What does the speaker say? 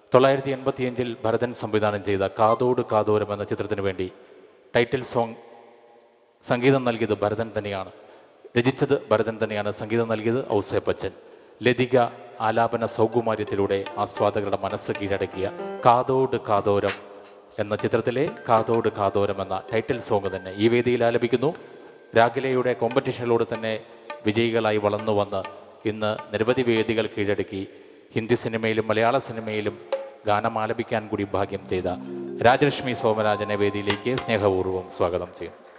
തൊള്ളായിരത്തി എൺപത്തിയഞ്ചിൽ ഭരതൻ സംവിധാനം ചെയ്ത കാതോട് കാതോരം എന്ന ചിത്രത്തിന് വേണ്ടി ടൈറ്റിൽ സോങ് സംഗീതം നൽകിയത് ഭരതൻ തന്നെയാണ് രചിച്ചത് ഭരതൻ തന്നെയാണ് സംഗീതം നൽകിയത് ഔസേപ്പച്ചൻ ലതിക ആലാപന സൗകുമാര്യത്തിലൂടെ ആസ്വാദകരുടെ മനസ്സ് കീഴടക്കിയ കാതോട് കാതോരം എന്ന ചിത്രത്തിലെ കാതോട് കാതോരം എന്ന ടൈറ്റിൽ സോങ് തന്നെ ഈ വേദിയിൽ ആലപിക്കുന്നു രാഗിലയുടെ കോമ്പറ്റീഷനിലൂടെ തന്നെ വിജയികളായി വളർന്നു വന്ന് ഇന്ന് നിരവധി വേദികൾ കീഴടക്കി ഹിന്ദി സിനിമയിലും മലയാള സിനിമയിലും ഗാനം ആലപിക്കാൻ കൂടി ഭാഗ്യം ചെയ്ത രാജലക്ഷ്മി സോമരാജനെ വേദിയിലേക്ക് സ്നേഹപൂർവ്വം സ്വാഗതം ചെയ്യുന്നു